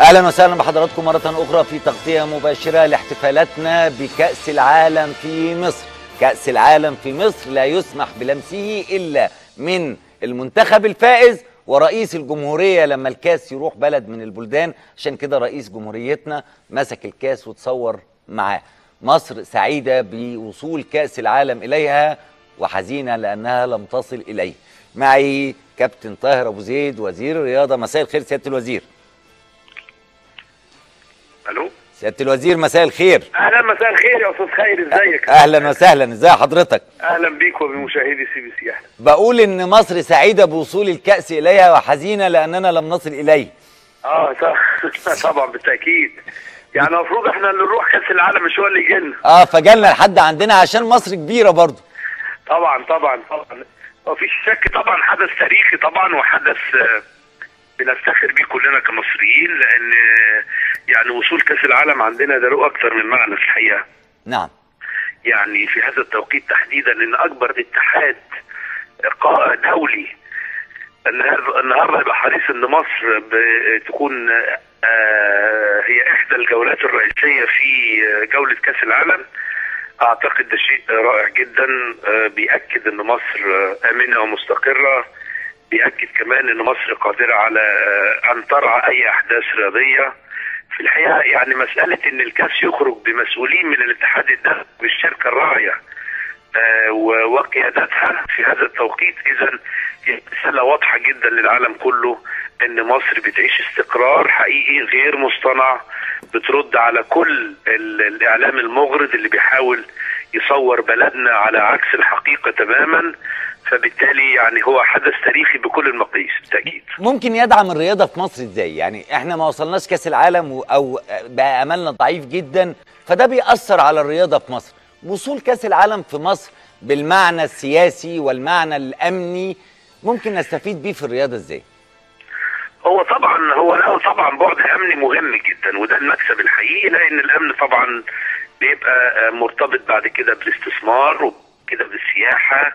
اهلا وسهلا بحضراتكم مره اخرى في تغطيه مباشره لاحتفالاتنا بكاس العالم في مصر كاس العالم في مصر لا يسمح بلمسه الا من المنتخب الفائز ورئيس الجمهوريه لما الكاس يروح بلد من البلدان عشان كده رئيس جمهوريتنا مسك الكاس وتصور معاه مصر سعيده بوصول كاس العالم اليها وحزينه لانها لم تصل اليه معي كابتن طاهر ابو زيد وزير الرياضه مساء الخير سياده الوزير الو سياده الوزير مساء الخير اهلا مساء الخير يا استاذ خير ازيك اهلا وسهلا ازي حضرتك اهلا بيك وبمشاهدي سي بي سي اهلا بقول ان مصر سعيده بوصول الكاس اليها وحزينه لاننا لم نصل اليه اه ط- طبعا بالتاكيد يعني المفروض احنا اللي نروح كاس العالم مش هو اللي يجي لنا اه فجالنا لحد عندنا عشان مصر كبيره برضو طبعا طبعا طبعا مفيش شك طبعا حدث تاريخي طبعا وحدث آه، بنفتخر بيه كلنا كمصريين لان آه، يعني وصول كاس العالم عندنا ده له اكتر من معنى في الحقيقه نعم يعني في هذا التوقيت تحديدا ان اكبر اتحاد قا- دولي النهارده النهارده يبقى حريص ان مصر ب- تكون آه، هي احدى الجولات الرئيسيه في آه، جوله كاس العالم اعتقد ده شيء رائع جدا آه، بياكد ان مصر آه، امنه ومستقره بياكد كمان ان مصر قادره على آه، ان ترعى اي احداث رياضيه في الحقيقه يعني مساله ان الكاس يخرج بمسؤولين من الاتحاد الدولي بالشركه الراعيه آه، و- وقيادتها في هذا التوقيت اذا هي رساله واضحه جدا للعالم كله ان مصر بتعيش استقرار حقيقي غير مصطنع بترد على كل ال- الاعلام المغرض اللي بيحاول يصور بلدنا على عكس الحقيقه تماما فبالتالي يعني هو حدث تاريخي بكل المقاييس بالتاكيد ممكن يدعم الرياضه في مصر ازاي يعني احنا ما وصلناش كاس العالم و- او بقى املنا ضعيف جدا فده بيأثر على الرياضه في مصر وصول كاس العالم في مصر بالمعنى السياسي والمعنى الامني ممكن نستفيد بيه في الرياضه ازاي هو طبعا هو له طبعا بعد امني مهم جدا وده المكسب الحقيقي لان الامن طبعا بيبقى آه، مرتبط بعد كده بالاستثمار وكده بالسياحه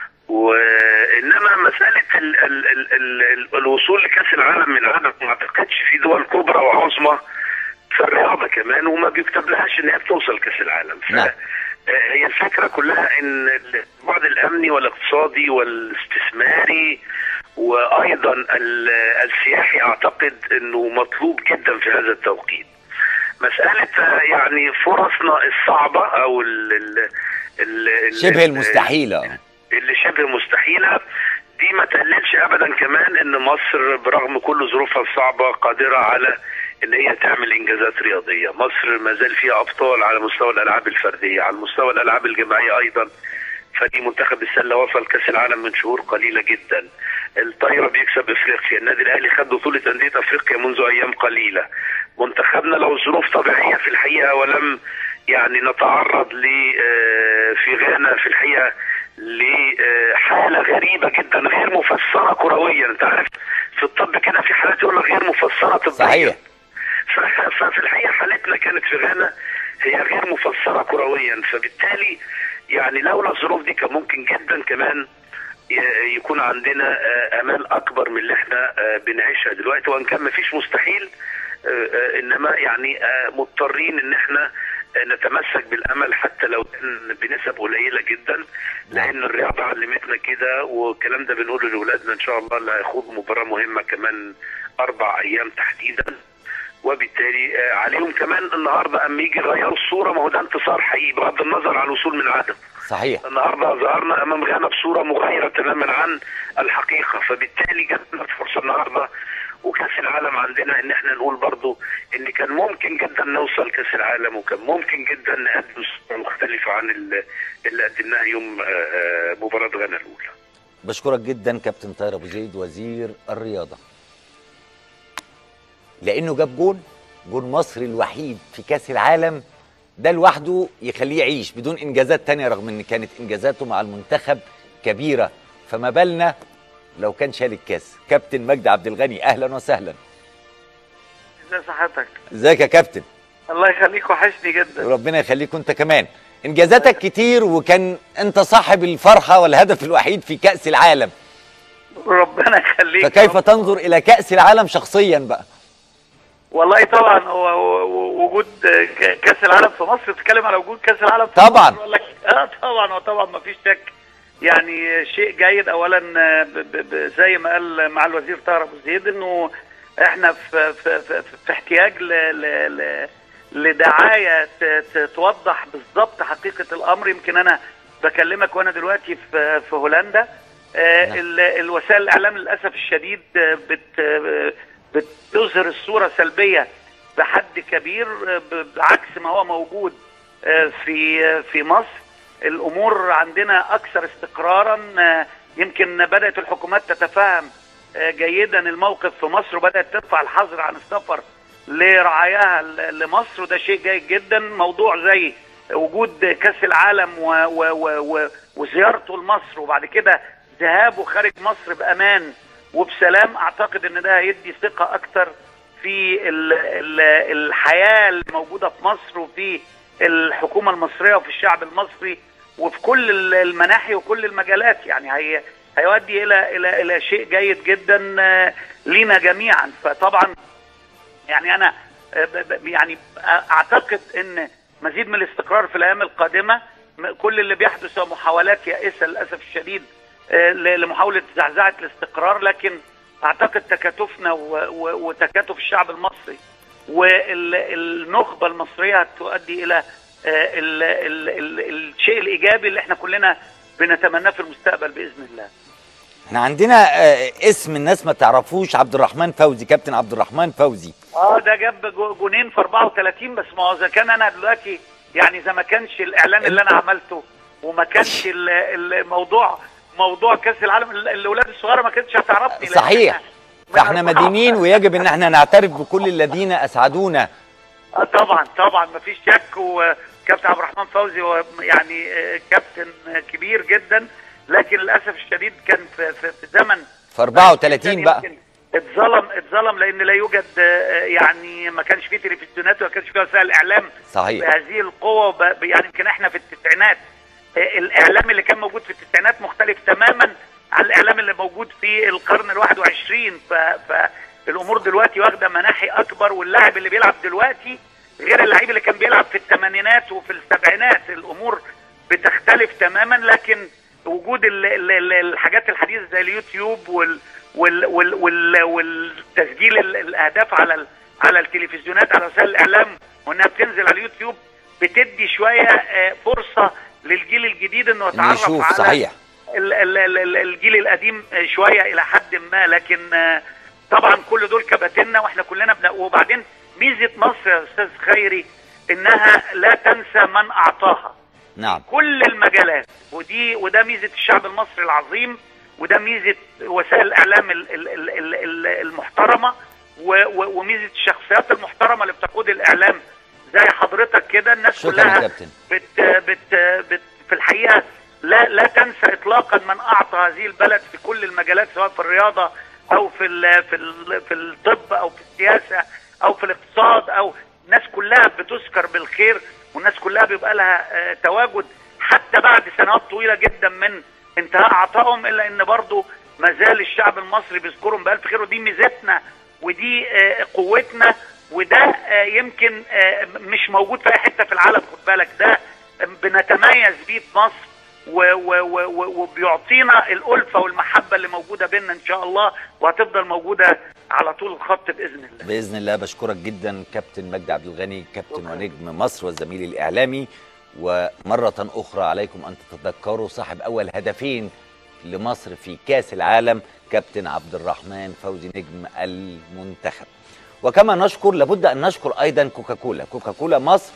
وانما مساله ال ال ال ال ال الوصول لكاس العالم من العالم ما اعتقدش في دول كبرى وعظمى في الرياضه كمان وما بيكتب لهاش ان هي بتوصل كاس العالم ف نعم. آه، هي الفكره كلها ان البعد الامني والاقتصادي والاستثماري وايضا ال- السياحي اعتقد انه مطلوب جدا في هذا التوقيت مساله آه، يعني فرصنا الصعبه او ال ال ال ال- شبه المستحيله اللي شبه مستحيله دي ما تقللش ابدا كمان ان مصر برغم كل ظروفها الصعبه قادره على ان هي تعمل انجازات رياضيه، مصر ما زال فيها ابطال على مستوى الالعاب الفرديه، على مستوى الالعاب الجماعيه ايضا فريق منتخب السله وصل كاس العالم من شهور قليله جدا. الطايره بيكسب افريقيا، النادي الاهلي خد بطوله انديه افريقيا منذ ايام قليله. منتخبنا له ظروف طبيعيه في الحقيقه ولم يعني نتعرض ل آه، في غانا في الحقيقه لحاله غريبه جدا غير مفسره كرويا انت عارف في الطب كده في حالات يقول لك غير مفسره طبيا صحيح ف- ففي الحقيقه حالتنا كانت في غانا هي غير مفسره كرويا فبالتالي يعني لولا الظروف دي كان ممكن جدا كمان ي- يكون عندنا آه، امال اكبر من اللي احنا آه، بنعيشها دلوقتي وان كان مفيش مستحيل آه، آه، انما يعني آه، مضطرين ان احنا آه، نتمسك بالامل حتى لو كان بنسب قليله جدا لان الرياضه علمتنا كده والكلام ده بنقوله لاولادنا ان شاء الله اللي هيخوضوا مباراه مهمه كمان اربع ايام تحديدا وبالتالي آه، عليهم كمان النهارده اما يجي يغيروا الصوره ما هو ده انتصار حقيقي بغض النظر عن الوصول من عدم صحيح النهارده ظهرنا امام غانا بصوره مغايره تماما عن الحقيقه فبالتالي جات لنا فرصه النهارده وكاس العالم عندنا ان احنا نقول برضو ان كان ممكن جدا نوصل كاس العالم وكان ممكن جدا نقدم صوره مختلفه عن ال- اللي قدمناها يوم آه، آه، مباراه غانا الاولى بشكرك جدا كابتن طاهر ابو زيد وزير الرياضه لانه جاب جون جون مصر الوحيد في كاس العالم ده لوحده يخليه يعيش بدون انجازات تانية رغم ان كانت انجازاته مع المنتخب كبيره فما بالنا لو كان شال الكاس كابتن مجدي عبد الغني اهلا وسهلا ازي صحتك ازيك يا كابتن الله يخليك وحشني جدا ربنا يخليك انت كمان انجازاتك كتير وكان انت صاحب الفرحه والهدف الوحيد في كاس العالم ربنا يخليك فكيف تنظر الى كاس العالم شخصيا بقى والله طبعا هو هو وجود ك- كاس العالم في مصر بتتكلم على وجود كاس العالم في طبعاً. مصر ولا اه طبعا وطبعا ما فيش شك يعني شيء جيد اولا آه، ب- ب- ب- زي ما قال مع الوزير طاهر ابو زيد انه احنا في في في, في احتياج ل ل ل لدعايه ت- ت- توضح بالظبط حقيقه الامر يمكن انا بكلمك وانا دلوقتي في في هولندا آه، نعم. ال- الوسائل الاعلام للاسف الشديد آه، بت آه، بتظهر الصوره سلبيه بحد كبير آه، ب- بعكس ما هو موجود آه، في آه، في مصر الامور عندنا اكثر استقرارا آه، يمكن بدات الحكومات تتفهم آه، جيدا الموقف في مصر وبدات ترفع الحظر عن السفر لرعاياها ل- لمصر وده شيء جيد جدا موضوع زي وجود كاس العالم و و و و وزيارته لمصر وبعد كده ذهابه خارج مصر بامان وبسلام اعتقد ان ده هيدي ثقه اكتر في ال ال الحياه الموجوده في مصر وفي الحكومه المصريه وفي الشعب المصري وفي كل ال- المناحي وكل المجالات يعني هي هيؤدي الى الى الى شيء جيد جدا آه، لينا جميعا فطبعا يعني انا آه، ب- ب- يعني اعتقد ان مزيد من الاستقرار في الايام القادمه م- كل اللي بيحدث هو محاولات يائسه للاسف الشديد آه، ل- لمحاوله زعزعه الاستقرار لكن اعتقد تكاتفنا و- و- وتكاتف الشعب المصري والنخبه المصريه هتؤدي الى آه، ال- ال- ال- الشيء الايجابي اللي احنا كلنا بنتمناه في المستقبل باذن الله احنا عندنا آه، اسم الناس ما تعرفوش عبد الرحمن فوزي كابتن عبد الرحمن فوزي اه ده جاب جو- جونين في 34 بس ما هو اذا كان انا دلوقتي يعني اذا ما كانش الاعلان اللي انا عملته وما كانش ال- الموضوع موضوع كاس العالم ال- الاولاد الصغيره ما كانتش هتعرفني لأن صحيح إحنا من فاحنا أربعة- مدينين ويجب ان احنا نعترف بكل الذين اسعدونا آه طبعا طبعا ما فيش شك وكابتن عبد الرحمن فوزي هو يعني آه، كابتن آه، كبير جدا لكن للاسف الشديد كان في, في, في زمن في 34 بقى يمكن اتظلم اتظلم لان لا يوجد آه، يعني ما كانش فيه تلفزيونات وما كانش فيه وسائل اعلام صحيح بهذه القوه وب... ب- يعني يمكن احنا في التسعينات آه، الاعلام اللي كان موجود في التسعينات مختلف تماما عن الاعلام اللي موجود في القرن الواحد وعشرين ف... فالامور دلوقتي واخده مناحي اكبر واللاعب اللي بيلعب دلوقتي غير اللعيب اللي كان بيلعب في الثمانينات وفي السبعينات الامور بتختلف تماما لكن وجود ال... ال... ال- الحاجات الحديثه زي اليوتيوب وال... وال... وال... وال... والتسجيل ال- الاهداف على ال... على التلفزيونات على وسائل الاعلام وانها بتنزل على اليوتيوب بتدي شويه آه، فرصه للجيل الجديد انه إنه يتعرف يشوف على صحيح ال- ال- ال- ال- الجيل القديم آه، شويه الى حد ما لكن آه، طبعا كل دول كباتنة واحنا كلنا بن... وبعدين ميزه مصر يا استاذ خيري انها لا تنسى من اعطاها نعم كل المجالات ودي وده ميزه الشعب المصري العظيم وده ميزه وسائل الاعلام ال- ال- ال- ال- ال- المحترمه و- و- وميزه الشخصيات المحترمه اللي بتقود الاعلام زي حضرتك كده الناس شكرا كلها يا كابتن بت بت بت في الحقيقه لا لا تنسى اطلاقا من اعطى هذه البلد في كل المجالات سواء في الرياضه او في ال في ال في الطب او في السياسه او في الاقتصاد او الناس كلها بتذكر بالخير والناس كلها بيبقى لها آه، تواجد حتى بعد سنوات طويله جدا من انتهاء عطائهم الا ان برضه ما زال الشعب المصري بيذكرهم بالف خير ودي ميزتنا ودي آه، قوتنا وده آه، يمكن آه، مش موجود في اي حته في العالم خد بالك ده بنتميز بيه في مصر و- و- و- و- وبيعطينا الألفة والمحبة اللي موجودة بيننا إن شاء الله وهتفضل موجودة على طول الخط بإذن الله باذن الله بشكرك جدا كابتن مجدي عبد الغني كابتن ونجم مصر والزميل الاعلامي ومره اخرى عليكم ان تتذكروا صاحب اول هدفين لمصر في كاس العالم كابتن عبد الرحمن فوزي نجم المنتخب وكما نشكر لابد ان نشكر ايضا كوكاكولا كوكاكولا مصر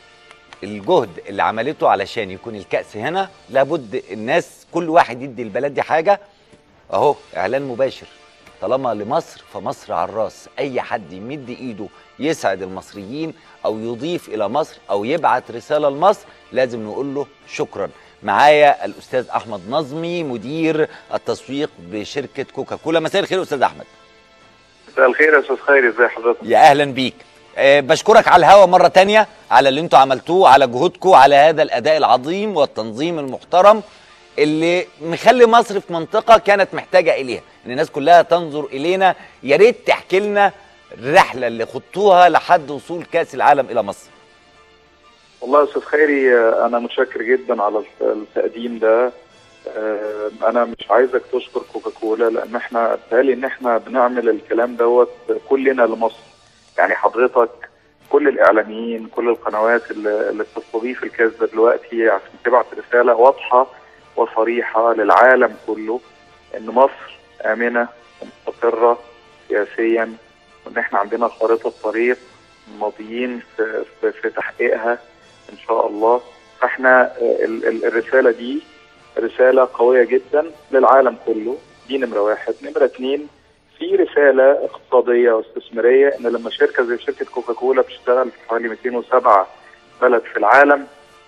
الجهد اللي عملته علشان يكون الكأس هنا لابد الناس كل واحد يدي البلد دي حاجة اهو اعلان مباشر طالما لمصر فمصر على الراس اي حد يمد ايده يسعد المصريين او يضيف الى مصر او يبعت رسالة لمصر لازم نقول له شكرا معايا الاستاذ احمد نظمي مدير التسويق بشركة كوكاكولا مساء الخير استاذ احمد مساء الخير يا استاذ خيري ازي حضرتك يا اهلا بيك آه، بشكرك على الهوا مرة تانية على اللي انتوا عملتوه على جهودكم على هذا الاداء العظيم والتنظيم المحترم اللي مخلي مصر في منطقة كانت محتاجة اليها ان الناس كلها تنظر الينا يا ريت تحكي لنا الرحله اللي خضتوها لحد وصول كاس العالم الى مصر والله يا استاذ خيري آه، انا متشكر جدا على الت- التقديم ده آه، انا مش عايزك تشكر كوكاكولا لان احنا بيتهيألي ان احنا بنعمل الكلام دوت كلنا لمصر يعني حضرتك كل الاعلاميين كل القنوات اللي اللي بتستضيف الكاس ده دلوقتي عشان تبعت رساله واضحه وصريحه للعالم كله ان مصر امنه ومستقره سياسيا وان احنا عندنا خارطه طريق ماضيين في, في, في تحقيقها ان شاء الله فاحنا آه، ال- ال- الرساله دي رساله قويه جدا للعالم كله دي نمره واحد نمره اتنين في رساله اقتصاديه واستثماريه ان لما شركه زي شركه كوكاكولا بتشتغل في حوالي 207 بلد في العالم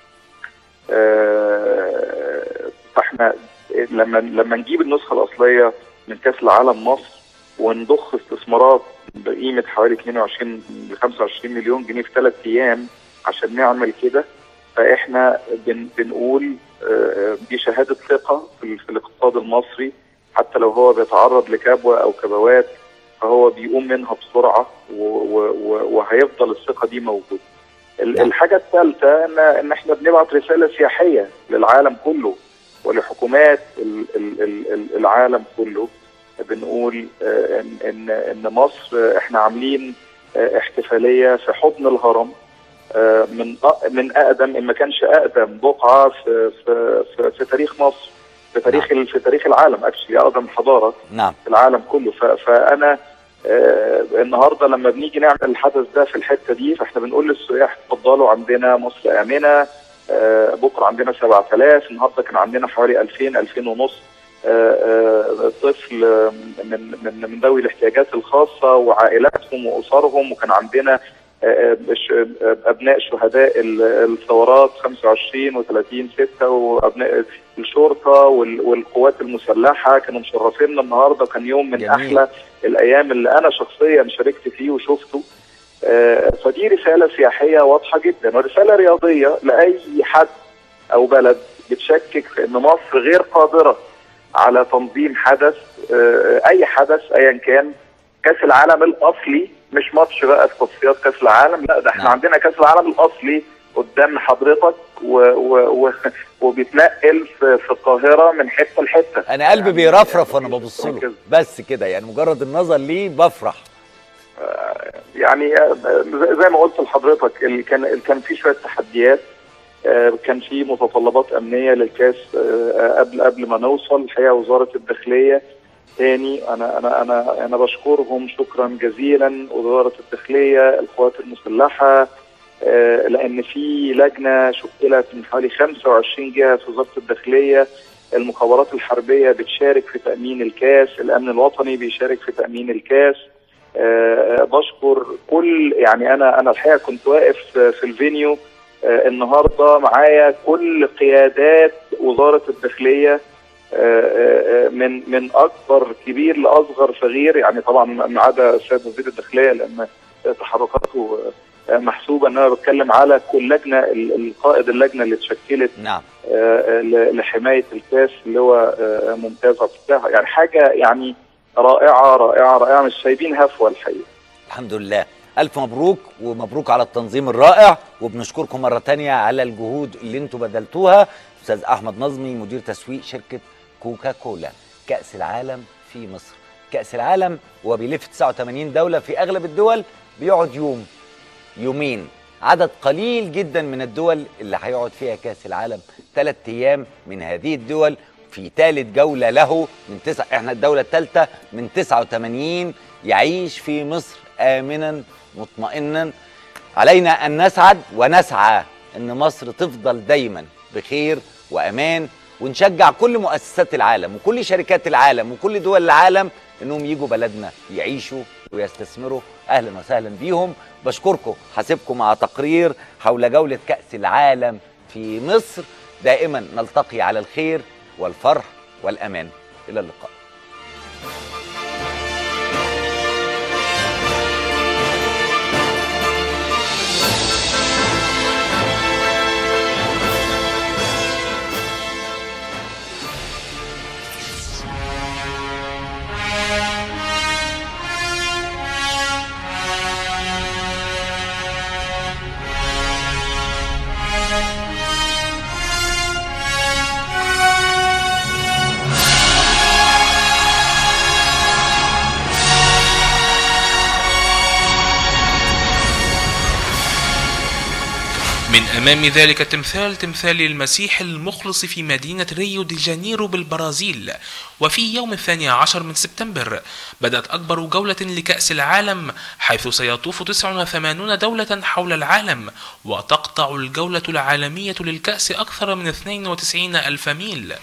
آه، فاحنا لما لما نجيب النسخه الاصليه من كاس العالم مصر ونضخ استثمارات بقيمه حوالي 22 ل 25 مليون جنيه في ثلاث ايام عشان نعمل كده فاحنا بن بنقول آه، دي شهاده ثقه في, ال- في الاقتصاد المصري حتى لو هو بيتعرض لكبوه او كبوات فهو بيقوم منها بسرعه و- و- و- وهيفضل الثقه دي موجوده. ال- نعم. الحاجه الثالثه ان ان احنا بنبعت رساله سياحيه للعالم كله ولحكومات ال- ال- ال- ال- العالم كله بنقول آه، ان ان ان مصر آه، احنا عاملين آه، احتفاليه في حضن الهرم آه، من أ- من اقدم ان ما كانش اقدم بقعه في في في, في تاريخ مصر في تاريخ ال- في تاريخ العالم اكشلي اقدم حضاره نعم في العالم كله ف- فانا آه، النهارده لما بنيجي نعمل الحدث ده في الحته دي فاحنا بنقول للسياح اتفضلوا عندنا مصر امنه آه، بكره عندنا 7000 النهارده كان عندنا حوالي 2000 2000 ونص آه، آه، طفل آه، من من من ذوي الاحتياجات الخاصه وعائلاتهم واسرهم وكان عندنا آه، آه، ش- آه، ابناء شهداء ال- الثورات 25 و30 6 وابناء الشرطه وال- والقوات المسلحه كانوا مشرفيننا النهارده كان يوم من جميل. احلى الايام اللي انا شخصيا شاركت فيه وشفته آه، فدي رساله سياحيه واضحه جدا ورساله رياضيه لاي حد او بلد بتشكك في ان مصر غير قادره على تنظيم حدث آه، اي حدث ايا كان كاس العالم الاصلي مش ماتش بقى في تصفيات كاس العالم لا ده احنا نعم. عندنا كاس العالم الاصلي قدام حضرتك و و و وبيتنقل في, في القاهره من حته لحته انا قلبي يعني- بيرفرف وانا يعني ببص له كده. بس كده يعني مجرد النظر ليه بفرح يعني آه، زي- زي ما قلت لحضرتك ال- كان ال- كان في شويه تحديات آه، كان في متطلبات امنيه للكاس آه، قبل قبل ما نوصل الحقيقه وزاره الداخليه تاني انا انا انا انا بشكرهم شكرا جزيلا وزاره الداخليه القوات المسلحه آه، لان في لجنه شكلت من حوالي 25 جهه في وزاره الداخليه المخابرات الحربيه بتشارك في تامين الكاس الامن الوطني بيشارك في تامين الكاس آه، بشكر كل يعني انا انا الحقيقه كنت واقف في الفينيو آه، النهارده معايا كل قيادات وزاره الداخليه آه، آه، من من اكبر كبير لاصغر صغير يعني طبعا ما عدا السيد وزير الداخليه لان تحركاته آه، محسوبه ان انا بتكلم على كل لجنه ال- القائد اللجنه اللي اتشكلت نعم آه، ل- لحمايه الكاس اللي هو آه، ممتاز عبد الفتاح يعني حاجه يعني رائعه رائعه رائعه مش سايبين هفوه الحقيقه الحمد لله ألف مبروك ومبروك على التنظيم الرائع وبنشكركم مرة تانية على الجهود اللي انتوا بذلتوها أستاذ أحمد نظمي مدير تسويق شركة كوكا كولا كأس العالم في مصر كأس العالم وبيلف 89 دولة في أغلب الدول بيقعد يوم يومين عدد قليل جدا من الدول اللي هيقعد فيها كأس العالم ثلاث أيام من هذه الدول في ثالث جولة له من تسع احنا الدولة الثالثة من 89 يعيش في مصر آمنا مطمئنا علينا أن نسعد ونسعى أن مصر تفضل دايما بخير وأمان ونشجع كل مؤسسات العالم وكل شركات العالم وكل دول العالم انهم يجوا بلدنا يعيشوا ويستثمروا اهلا وسهلا بيهم بشكركم حاسبكم مع تقرير حول جوله كاس العالم في مصر دائما نلتقي على الخير والفرح والامان الى اللقاء من أمام ذلك التمثال تمثال المسيح المخلص في مدينة ريو دي جانيرو بالبرازيل وفي يوم الثاني عشر من سبتمبر بدأت أكبر جولة لكأس العالم حيث سيطوف 89 دولة حول العالم وتقطع الجولة العالمية للكأس أكثر من 92 ألف ميل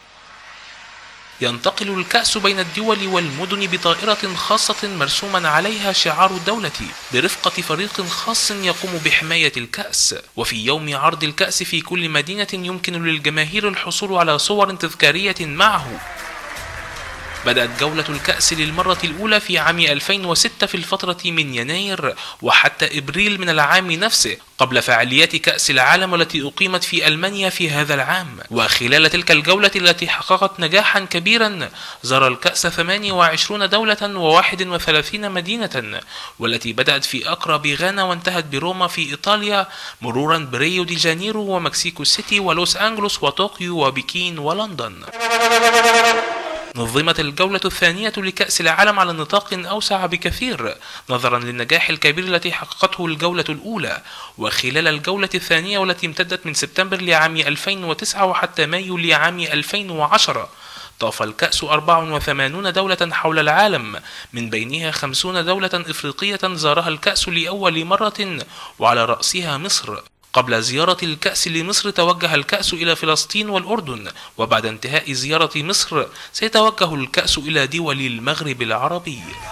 ينتقل الكأس بين الدول والمدن بطائرة خاصة مرسوما عليها شعار الدولة برفقة فريق خاص يقوم بحماية الكأس وفي يوم عرض الكأس في كل مدينة يمكن للجماهير الحصول على صور تذكارية معه بدأت جولة الكأس للمرة الأولى في عام 2006 في الفترة من يناير وحتى إبريل من العام نفسه قبل فعاليات كأس العالم التي أقيمت في ألمانيا في هذا العام وخلال تلك الجولة التي حققت نجاحا كبيرا زار الكأس 28 دولة و31 مدينة والتي بدأت في أقرى بغانا وانتهت بروما في إيطاليا مرورا بريو دي جانيرو ومكسيكو سيتي ولوس أنجلوس وطوكيو وبكين ولندن نظمت الجولة الثانية لكأس العالم على نطاق أوسع بكثير نظرا للنجاح الكبير التي حققته الجولة الأولى وخلال الجولة الثانية والتي امتدت من سبتمبر لعام 2009 وحتى مايو لعام 2010 طاف الكأس 84 دولة حول العالم من بينها 50 دولة إفريقية زارها الكأس لأول مرة وعلى رأسها مصر قبل زيارة الكأس لمصر توجه الكأس إلى فلسطين والأردن وبعد انتهاء زيارة مصر سيتوجه الكأس إلى دول المغرب العربي